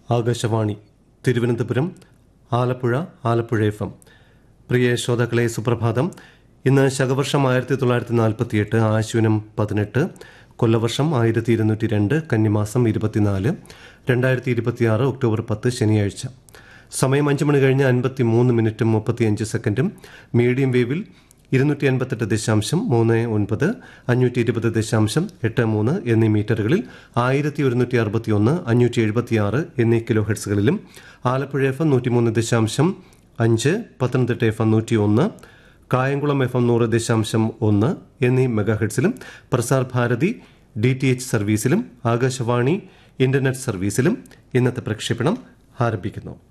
Akashvani Thiruvananthapuram Alappuzha Alappuzha F M പ്രിയ ശ്രോതാക്കളെ സുപ്രഭാതം ഇന്ന് ശകവർഷം ആയിരത്തി തൊള്ളായിരത്തി നാൽപ്പത്തിയെട്ട് ആശ്വിനം പതിനെട്ട് കൊല്ലവർഷം ആയിരത്തി ഇരുന്നൂറ്റി രണ്ട് കന്നിമാസം ഇരുപത്തിനാല് രണ്ടായിരത്തി ഇരുപത്തിയാറ് ഒക്ടോബർ പത്ത് ശനിയാഴ്ച സമയം അഞ്ച് മണി കഴിഞ്ഞ് അൻപത്തി മൂന്ന് മിനിറ്റും മുപ്പത്തിയഞ്ച് സെക്കൻഡും മീഡിയം വേവിൽ ഇരുന്നൂറ്റി അൻപത്തെട്ട് ദശാംശം മൂന്ന് ഒൻപത് അഞ്ഞൂറ്റി ഇരുപത് ദശാംശം എട്ട് മൂന്ന് എന്നീ മീറ്ററുകളിൽ ആയിരത്തി ഒരുന്നൂറ്റി അറുപത്തി ഒന്ന് അഞ്ഞൂറ്റി എഴുപത്തിയാറ് എന്നീ കിലോ ഹെഡ്സുകളിലും ആലപ്പുഴ എഫ് എം നൂറ്റിമൂന്ന് ദശാംശം അഞ്ച് പത്തനംതിട്ട എഫ് എം നൂറ്റി ഒന്ന് കായംകുളം എഫ് എം നൂറ് ദശാംശം ഒന്ന് എന്നീ മെഗാഹെഡ്സിലും Prasar Bharati D T H സർവീസിലും ആകാശവാണി ഇന്റർനെറ്റ് സർവീസിലും ഇന്നത്തെ പ്രക്ഷേപണം ആരംഭിക്കുന്നു